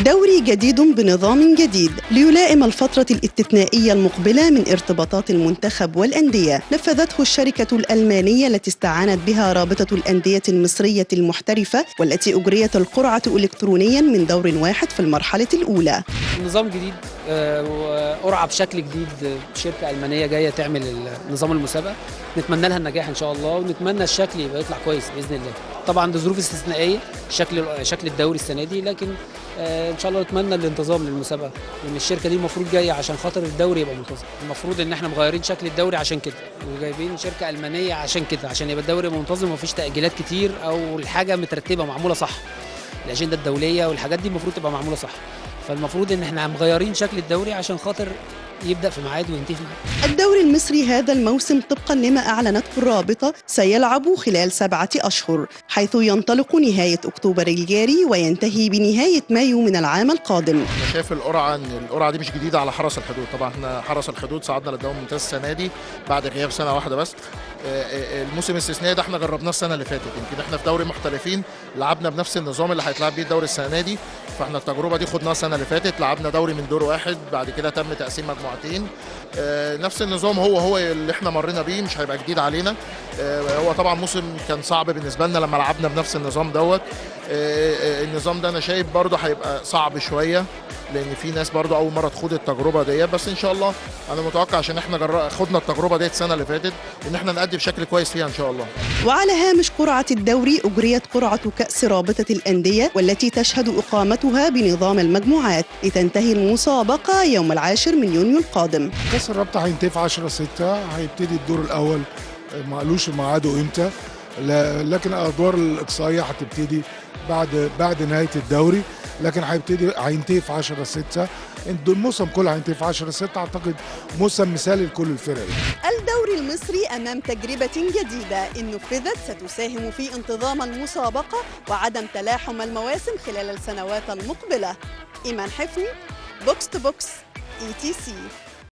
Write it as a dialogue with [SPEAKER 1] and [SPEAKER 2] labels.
[SPEAKER 1] دوري جديد بنظام جديد ليلائم الفترة الاستثنائية المقبلة من ارتباطات المنتخب والأندية نفذته الشركة الألمانية التي استعانت بها رابطة الأندية المصرية المحترفة والتي أجريت القرعة إلكترونيا من دور واحد في المرحلة الأولى
[SPEAKER 2] نظام جديد آه، وقرعه بشكل جديد آه، شركه المانيه جايه تعمل ال- نظام المسابقه نتمنى لها النجاح ان شاء الله ونتمنى الشكل يبقى يطلع كويس باذن الله طبعا ده ظروف استثنائيه شكل شكل الدوري السنه دي لكن آه، ان شاء الله نتمنى الانتظام للمسابقه لان الشركه دي المفروض جايه عشان خاطر الدوري يبقى منتظم المفروض ان احنا مغيرين شكل الدوري عشان كده وجايبين شركه المانيه عشان كده عشان يبقى الدوري منتظم ومفيش تاجيلات كتير او الحاجه مترتبه معموله صح الاجنده الدوليه والحاجات دي المفروض تبقى معموله صح فالمفروض ان احنا مغيرين شكل الدوري عشان خاطر يبدا في ميعاد وينتهي في ميعاد
[SPEAKER 1] الدوري المصري هذا الموسم طبقا لما أعلنته الرابطة سيلعب خلال سبعة أشهر حيث ينطلق نهاية أكتوبر الجاري وينتهي بنهاية مايو من العام القادم
[SPEAKER 3] انا شايف القرعه ان القرعه دي مش جديده على حرس الحدود طبعا احنا حرس الحدود صعدنا للدوري الممتاز السنه دي بعد غياب سنه واحده بس آه، آه، الموسم الاستثنائي ده احنا جربناه السنه اللي فاتت يمكن احنا في دوري محترفين لعبنا بنفس النظام اللي هيتلعب بيه الدوري السنه دي فاحنا التجربه دي خدناها السنه اللي فاتت لعبنا دوري من دور واحد بعد كده تم تقسيم مجموعتين آه، نفس النظام هو هو اللي احنا مرينا بيه مش هيبقى جديد علينا آه، هو طبعا موسم كان صعب بالنسبه لنا لما لعبنا بنفس النظام دوت آه، آه، النظام ده انا شايف برضه هيبقى صعب شويه لان في ناس برضه اول مره تخوض التجربه ديت بس ان شاء الله انا متوقع عشان احنا جر... خدنا التجربه ديت السنه اللي فاتت ان احنا نأدي بشكل كويس فيها ان شاء الله
[SPEAKER 1] وعلى هامش قرعة الدوري أجريت قرعة كأس رابطة الأندية والتي تشهد إقامتها بنظام المجموعات لتنتهي المسابقة يوم العاشر من يونيو القادم
[SPEAKER 4] كاس الرابطه هينتهي في 10 6 هيبتدي الدور الاول ما قالوش ميعاده امتى لا- لكن الادوار الاقصائيه هتبتدي بعد بعد نهايه الدوري لكن هيبتدي هينتهي في 10 6 الموسم كله هينتهي في 10 6 اعتقد موسم مثالي لكل الفرق
[SPEAKER 1] الدوري المصري أمام تجربة جديدة إن نفذت ستساهم في انتظام المسابقة وعدم تلاحم المواسم خلال السنوات المقبلة إيمان حفني بوكس تو بوكس اي تي سي